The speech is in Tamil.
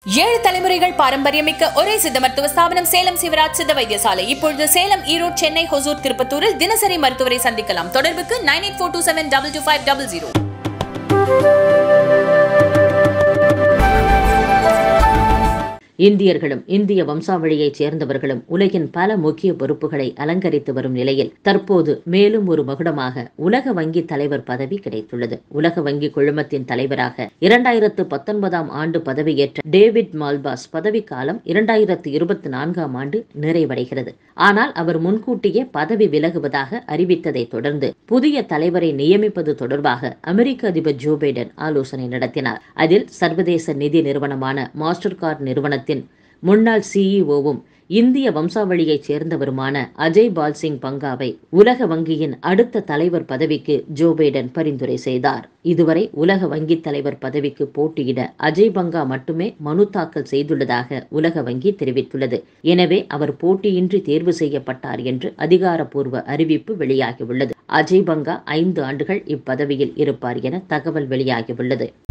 ஏழு தலைமுறைகள் பாரம்பரியமிக்க ஒரே சித்த மருத்துவ ஸ்தாபனம் சேலம் சிவராஜ் சித்த வைத்தியசாலை இப்பொழுது சேலம் ஈரோடு சென்னை ஹொசூர் திருப்பத்தூரில் தினசரி மருத்துவரை சந்திக்கலாம் தொடர்புக்கு nine eight four two seven double two five double zero இந்தியர்களும் இந்திய வம்சாவளியைச் சேர்ந்தவர்களும் உலகின் பல முக்கிய பொறுப்புகளை அலங்கரித்து வரும் நிலையில் தற்போது மேலும் ஒரு மகுடமாக உலக வங்கி தலைவர் பதவி கிடைத்துள்ளது உலக வங்கி குழுமத்தின் தலைவராக இரண்டாயிரத்து பத்தொன்பதாம் ஆண்டு பதவியேற்ற டேவிட் மால்பாஸ் பதவிக்காலம் இரண்டாயிரத்து இருபத்தி நான்காம் ஆண்டு நிறைவடைகிறது ஆனால் அவர் முன்கூட்டியே பதவி விலகுவதாக அறிவித்ததை தொடர்ந்து புதிய தலைவரை நியமிப்பது தொடர்பாக அமெரிக்க அதிபர் ஜோ பைடன் ஆலோசனை நடத்தினார் அதில் சர்வதேச நிதி நிறுவனமான மாஸ்டர் கார்டு நிறுவனத்தின் முன்னாள் சிஇஓவும் இந்திய வம்சாவளியைச் சேர்ந்தவருமான அஜய் பால் சிங் பங்காவை உலக வங்கியின் அடுத்த தலைவர் பதவிக்கு ஜோ பைடன் பரிந்துரை செய்தார் இதுவரை உலக வங்கி தலைவர் பதவிக்கு போட்டியிட அஜய் பங்கா மட்டுமே மனு தாக்கல் செய்துள்ளதாக உலக வங்கி தெரிவித்துள்ளது எனவே அவர் போட்டியின்றி தேர்வு செய்யப்பட்டார் என்று அதிகாரப்பூர்வ அறிவிப்பு வெளியாகியுள்ளது அஜய் பங்கா ஐந்து ஆண்டுகள் இப்பதவியில் இருப்பார் என தகவல் வெளியாகியுள்ளது